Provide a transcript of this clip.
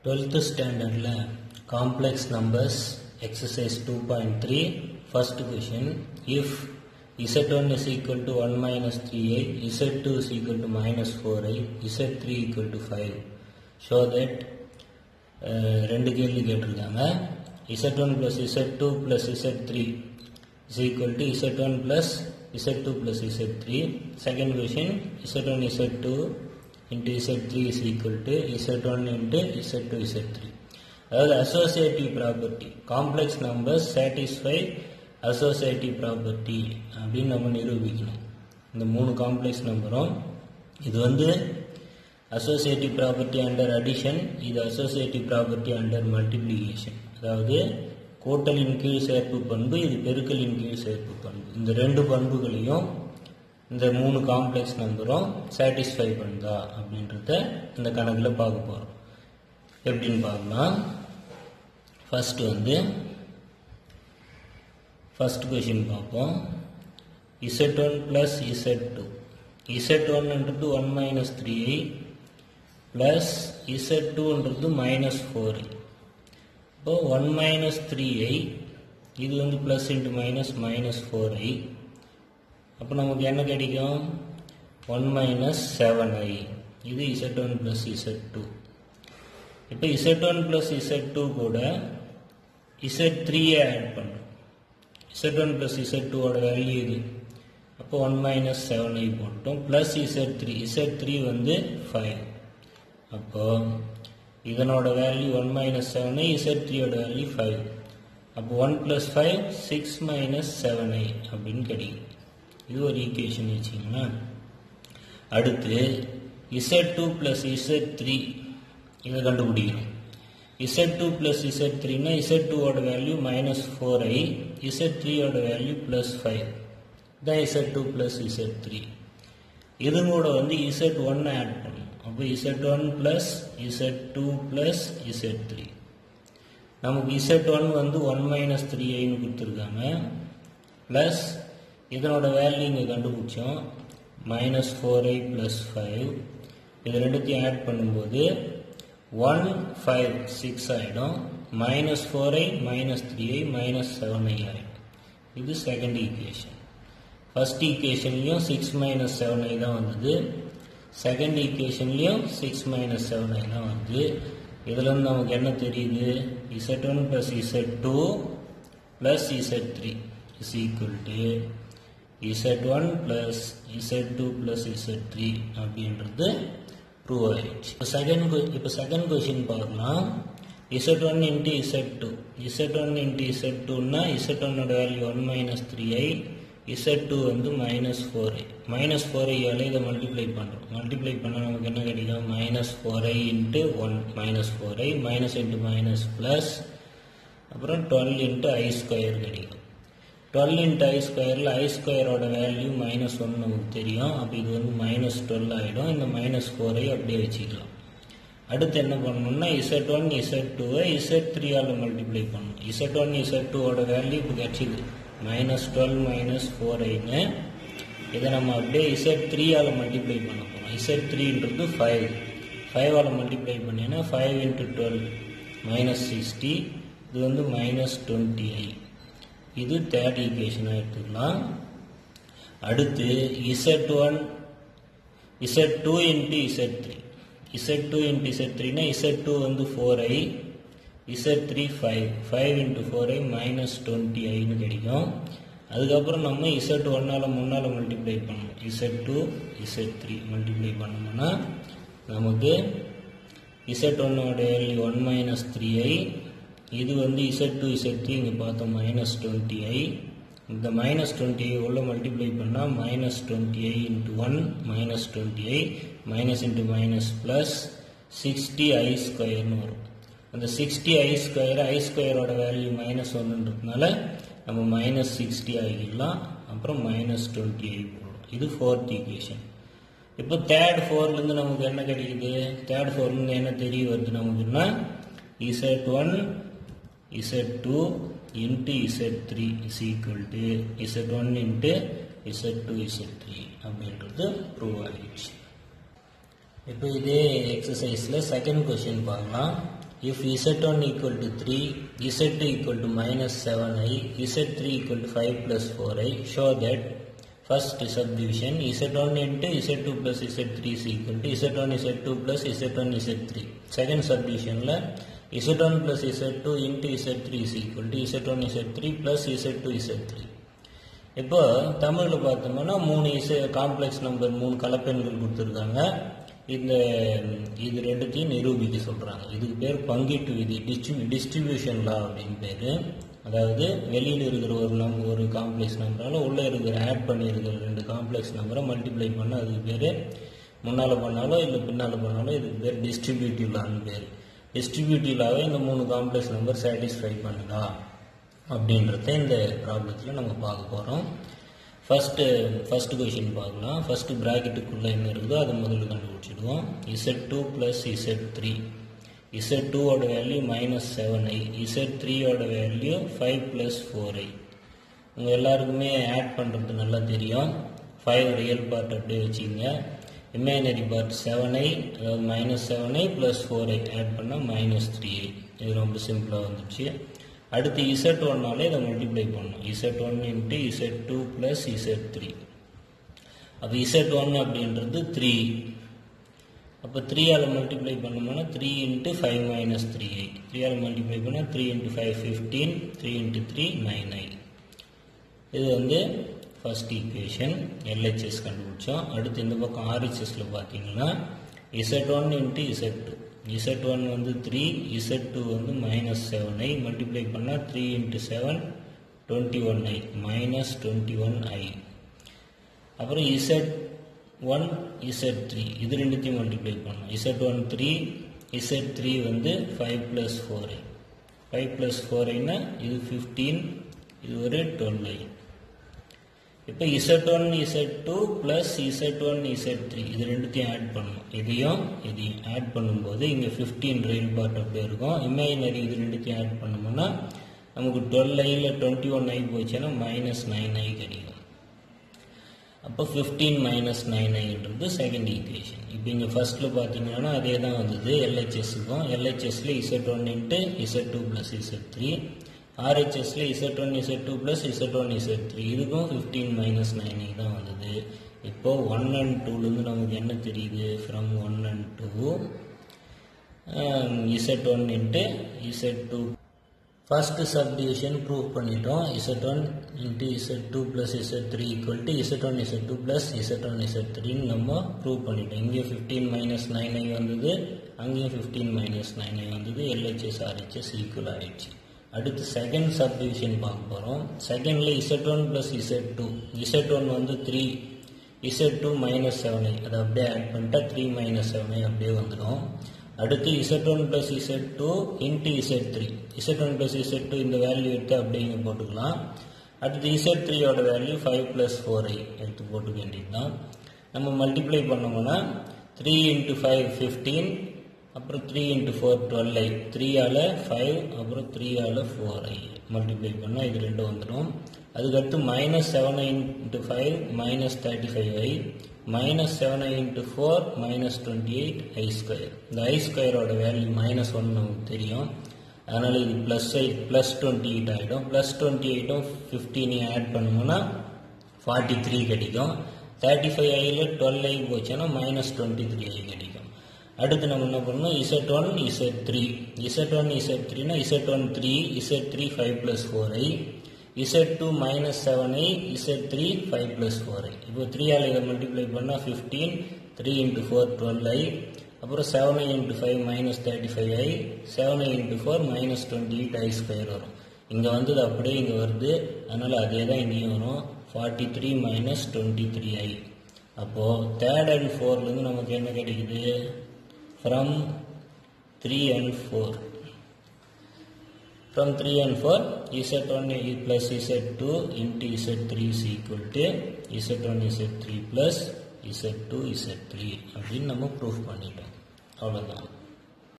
twelfth ஸ்டாண்டர்டில் complex numbers exercise two point three first question if Z one is equal to one minus three I Z two is equal to minus four I Z three equal to five show that ரெண்டு கேள்வி கேட்டிருக்காங்க Z one plus Z two plus Z three is equal to z1 plus z2 plus z3 second question z1 z2 into z3 is equal to z1 into z2 z3 அதாவது associative property complex numbers satisfy associative property அப்படின்னு நம்ம நிரூபிக்கணும் இந்த மூணு complex நம்பரும் இது வந்து associative property under addition இது அசோசியேட்டிவ் ப்ராப்பர்ட்டி அண்டர் மல்டிப்ளிகேஷன் அதாவது கூட்டலின் கீழ் சேர்ப்பு பண்பு இது பெருக்கலின் கீழ் சேர்ப்பு பண்பு இந்த ரெண்டு பண்புகளையும் இந்த மூணு காம்ப்ளெக்ஸ் நம்பரும் சாட்டிஸ்ஃபை பண்ணுதா அப்படின்றத இந்த கணக்கில் பார்க்க போகிறோம் எப்படின்னு பார்க்கலாம் ஃபஸ்ட்டு வந்து ஃபஸ்ட் கொஷின் பார்ப்போம் Z one plus Z two Z ஒன்ன்றது one minus three I plus Z டூன்றது மைனஸ் ஃபோர் ஐ இப்போ ஒன் மைனஸ் த்ரீ ஐ இது வந்து plus into minus minus four I அப்போ நமக்கு என்ன கிடைக்கும் ஒன் மைனஸ் செவன் ஐ இது Z one plus Z two இப்போ Z one plus Z two கூட இசட் த்ரீயை ஆட் பண்ணுறோம் இசட் ஒன் ப்ளஸ் இசட் டூவோட வேல்யூ இது அப்போ ஒன் மைனஸ் செவன் ஐ போட்டோம் plus Z three Z three வந்து ஃபைவ் அப்போது இதனோட value one minus seven I Z த்ரீயோட வேல்யூ ஃபைவ் அப்போ one plus five six minus seven I அப்படின்னு கிடைக்கும் இது ஒரு ஈக்குவேஷன் வச்சிங்களேன் அடுத்து Z two plus Z three இதை கண்டுபிடிக்கணும் இசட் டூ ப்ளஸ் இசட் த்ரீனா இசட் டூவோட value minus four I Z த்ரீயோட வேல்யூ ப்ளஸ் ஃபைவ் தான் Z two plus Z three இது கூட வந்து இசட் ஒன் ஆட் பண்ணணும் அப்போ z one plus Z two plus Z three நமக்கு இசட் ஒன் வந்து ஒன் மைனஸ் த்ரீ ஐன்னு கொடுத்துருக்காங்க ப்ளஸ் இதனோட வேல்யூ இங்கே கண்டுபிடிச்சோம் minus four i plus five இது ரெண்டுத்தையும் ஆட் பண்ணும்போது ஒன் ஃபைவ் சிக்ஸ் ஆகிடும் minus four i minus three i minus seven i ஆகிடும் இது செகண்ட் ஈக்குவேஷன் ஃபஸ்ட் ஈக்குவேஷன்லேயும் சிக்ஸ் மைனஸ் செவன் ஐ தான் வந்தது செகண்ட் ஈக்குவேஷன்லேயும் சிக்ஸ் மைனஸ் செவன் ஐ தான் வருது இதுலேருந்து நமக்கு என்ன தெரியுது z one plus Z two plus Z three is equal to z one plus Z two plus Z three அப்படின்றது ப்ரூவ் ஆயிடுச்சு இப்போ செகண்ட் இப்போ செகண்ட் கொஷின் பார்க்கலாம் z one into z two z one into z டூன்னா z ஒன்னோட value one minus three I Z two வந்து minus four i minus four ஐயால் இதை மல்டிப்ளை பண்ணுறோம் மல்டிப்ளை பண்ணால் நமக்கு என்ன கிடைக்கும் minus four i into one minus four i minus into minus plus அப்புறம் டுவெல் இன்ட்டு ஐ ஸ்கொயர் கிடைக்கும் டுவெல் இன்ட்டு ஐ ஸ்கொயரில் ஐ ஸ்கொயரோட வேல்யூ மைனஸ் ஒன் நமக்கு தெரியும் அப்போ இது வந்து மைனஸ் டுவெல் ஆகிடும் இந்த மைனஸ் ஃபோரை அப்படியே வச்சுக்கலாம் அடுத்து என்ன பண்ணணும்னா இசட் ஒன் இசட் டூவை இசட் த்ரீயால் மல்டிப்ளை பண்ணணும் இசட் ஒன் இசட் டூவோட வேல்யூ இப்போ கிடச்சிது மைனஸ் டுவெல் மைனஸ் ஃபோர் ஐன்னு இதை நம்ம அப்படியே இசட் த்ரீயால் மல்டிப்ளை பண்ண போகிறோம் இசட் த்ரீன்றது ஃபைவ் ஃபைவால் மல்டிப்ளை பண்ணினா five into twelve minus sixty இது வந்து மைனஸ் டுவெண்ட்டி ஐ இது தேர்ட் ஈக்குவேஷனாக எடுத்துக்கலாம் அடுத்து z one z two into z three z two into z த்ரீனா இசட் டூ வந்து four I Z three five five into four i minus twenty ஐன்னு கிடைக்கும் அதுக்கப்புறம் நம்ம இசட் ஒன்னால் முன்னால் மல்டிப்ளை பண்ணணும் z two z three multiply பண்ணோம்னா நமக்கு இசட் ஒன்னோட வேல்யூ ஒன் மைனஸ் த்ரீ ஐ இது வந்து இசட் டூ இசட் த்ரீ இங்கே பார்த்தோம் மைனஸ் டுவெண்ட்டி ஐ இந்த மைனஸ் டுவெண்ட்டி ஐ உள்ள மல்டிப்ளை பண்ணால் minus twenty i into one minus twenty i minus into minus plus sixty i ஸ்கொயர்னு வரும் அந்த சிக்ஸ்டி ஐ ஸ்கொயர் ஐ ஸ்கொயரோட வேல்யூ மைனஸ் ஒன்றுன்றதுனால நம்ம மைனஸ் சிக்ஸ்டி ஆகிடலாம் அப்புறம் மைனஸ் டுவெண்ட்டி ஐ போடும் இது ஃபோர்த் ஈக்குவேஷன் இப்போ தேர்ட் ஃபோர்லேருந்து நமக்கு என்ன கிடைக்குது தேர்ட் ஃபோர்லேருந்து என்ன தெரிய வருது நமக்குன்னா z one z two into z three is equal to z one into z two z three அப்படின்றது ப்ரூவ் ஆகிடுச்சு இப்போ இதே எக்ஸசைஸில் செகண்ட் கொஷின் பார்க்கலாம் if z1 equal to 3 z2 equal to minus 7i z3 equal to 5 plus 4i show that first subdivision z1 into z2 plus z3 is equal to z1 z2 plus z1 z3 second subdivision la z1 plus z2 into z3 is equal to z1 z3 plus z2 z3 இப்போ தமிழில் பார்த்தோம்னா மூணு இசை complex number மூணு கலப்பெண்கள் கொடுத்துருக்காங்க இந்த இது ரெண்டுத்தையும் நிரூபிக்க சொல்கிறாங்க இதுக்கு பேர் பங்கீட்டு விதி டிஸ்ட்ரிபியூ டிஸ்ட்ரிபியூஷன் லா அப்படின்னு பேர் அதாவது வெளியில் இருக்கிற ஒரு நம் ஒரு காம்ப்ளெக்ஸ் நம்பரால் உள்ளே இருக்கிற ஆட் பண்ணியிருக்கிற ரெண்டு காம்ப்ளெக்ஸ் நம்பரை மல்டிப்ளை பண்ணால் அதுக்கு பேர் முன்னால் பண்ணாலோ இல்லை பின்னால் பண்ணாலோ இதுக்கு பேர் டிஸ்ட்ரிபியூட்டிவ் லான்னு பேர் டிஸ்ட்ரிபியூட்டிவ் லாவே இந்த மூணு காம்ப்ளெக்ஸ் நம்பர் சாட்டிஸ்ஃபை பண்ணுதா அப்படின்றத இந்த ப்ராப்ளத்தில் நம்ம பார்க்க போகிறோம் ஃபஸ்ட்டு ஃபஸ்ட்டு கொஷின் பார்க்கலாம் ஃபஸ்ட்டு ப்ராக்கெட்டுக்குள்ளே என்ன இருக்குதோ அதை முதல்ல கண்டுபிடிச்சிடுவோம் z two plus Z three z டூவோட value minus seven I Z த்ரீயோட value five plus four i உங்கள் எல்லாருக்குமே ஆட் பண்ணுறது நல்லா தெரியும் ஃபைவ் ரியல் பார்ட் அப்படியே வச்சுங்க இமேஜனரி பார்ட் செவன் ஐ அதாவது minus seven i plus four i add பண்ணால் மைனஸ் த்ரீ ஐ இது ரொம்ப சிம்பிளாக வந்துச்சு அடுத்து இசட் ஒன்னாலே இதை மல்டிப்ளை பண்ணணும் z one into z two plus Z three அப்போ இசட் ஒன் அப்படின்றது த்ரீ அப்போ த்ரீயால் மல்டிப்ளை பண்ணோம்னா three into five minus three i த்ரீயால் மல்டிப்ளை பண்ணால் three into five fifteen three into three nine i இது வந்து ஃபஸ்ட் ஈக்குவேஷன் எல்ஹெச்எஸ் கண்டுபிடிச்சோம் அடுத்து இந்த பக்கம் ஆர்ஹெச்எஸில் பார்த்தீங்கன்னா z one into z two z one வந்து த்ரீ இசட் டூ வந்து மைனஸ் செவன் ஐ மல்டிப்ளை பண்ணால் three into seven twenty one i minus twenty one i அப்புறம் இசட் ஒன் இசட் த்ரீ இது ரெண்டுத்தையும் மல்டிப்ளை பண்ணணும் z one three Z three வந்து five plus four i five plus four ஐனா இது fifteen இது ஒரு டுவெல் ஐ இப்போ Z one z two plus z one z three இது ரெண்டுத்தையும் ஆட் பண்ணணும் இதையும் இதையும் ஆட் பண்ணும்போது இங்கே ஃபிஃப்டீன் ரெயில் பார்ட் அப்படியே இருக்கும் இமேஜினரி இது ரெண்டுத்தையும் ஆட் பண்ணோம்னா நமக்கு டுவெல் ஐயில் டுவெண்ட்டி ஒன் ஐ போச்சுன்னா மைனஸ் நைன் ஐ கிடைக்கும் அப்போ ஃபிஃப்டீன் மைனஸ் நைன் ஐன்றது செகண்ட் ஈக்குவேஷன் இப்போ இங்கே ஃபஸ்ட்டில் பார்த்தீங்கன்னா அதே தான் வந்தது எல்ஹெச்எஸ்க்கும் எல்ஹெச்எஸ்ல z one into z two plus Z three ஆர்ஹெச்எஸ்ல z one z two plus z one z three இதுக்கும் ஃபிஃப்டீன் மைனஸ் நைன் தான் வந்தது இப்போ ஒன் அண்ட் டூலேருந்து நமக்கு என்ன தெரியுது from one and two z one into z two first subdivision prove பண்ணிட்டோம் z one into z two plus Z three equal to z one z two plus z one z த்ரீன்னு நம்ம prove பண்ணிட்டோம் இங்கேயும் fifteen minus nine ஐ வந்தது அங்கேயும் fifteen minus nine ஐ வந்தது LHS RHS equal ஆகிடுச்சு அடுத்து செகண்ட் சப்டிவிஷன் பார்க்க போகிறோம் செகண்டில் z one plus Z two z one வந்து three z two minus seven i அதை அப்படியே ஆட் பண்ணிட்டா த்ரீ மைனஸ் செவன் ஐ அப்படியே வந்துடும் அடுத்து z one plus Z two into z three z one plus Z two இந்த வேல்யூ எடுத்து அப்படியே இங்கே போட்டுக்கலாம் அடுத்து இசட் த்ரீயோட value five plus four i எடுத்து போட்டுக்க வேண்டியது தான் நம்ம மல்டிப்ளை பண்ணோம்னா த்ரீ இன்ட்டு ஃபைவ் ஃபிஃப்டீன் அப்புறம் three into four twelve i த்ரீயால் ஃபைவ் அப்புறம் த்ரீயால் ஃபோர் ஐ மல்டிப்ளை பண்ணால் இது ரெண்டும் வந்துடும் அதுக்கடுத்து minus seven i into five minus thirty five i minus seven i into four minus twenty eight i square இந்த ஐ ஸ்கொயரோட வேல்யூ மைனஸ் ஒன் நமக்கு தெரியும் அதனால் இது plus i plus twenty eight ஆகிடும் ப்ளஸ் டுவெண்ட்டி எயிட்டும் ஃபிஃப்டீனையும் ஆட் பண்ணோம்னா ஃபார்ட்டி த்ரீ கிடைக்கும் தேர்ட்டி ஃபைவ் ஐயில் டுவெல் ஐ போச்சுன்னா மைனஸ் டுவெண்ட்டி த்ரீ ஐ கிடைக்கும் அடுத்து நம்ம என்ன பண்ணணும் z one z three z one z த்ரீனா z one three Z three five plus four I Z two minus seven I Z three five plus four ஐ இப்போ த்ரீயால் இதை மல்டிப்ளை பண்ணால் fifteen three into four twelve i அப்புறம் seven i into five minus thirty five i seven i into four minus twenty eight i square வரும் இங்கே வந்தது அப்படியே இங்கே வருது அதனால் அதே தான் இங்கேயும் வரும் forty three minus twenty three i அப்போது தேர்ட் அண்ட் ஃபோர்லேருந்து நமக்கு என்ன கிடைக்குது from three and four From 3 and 4, Z1 plus Z2 into Z3 is equal to Z1 Z3 plus Z2 Z3 அப்படின்னு நம்ம ப்ரூஃப் பண்ணிட்டோம் அவ்வளோதான்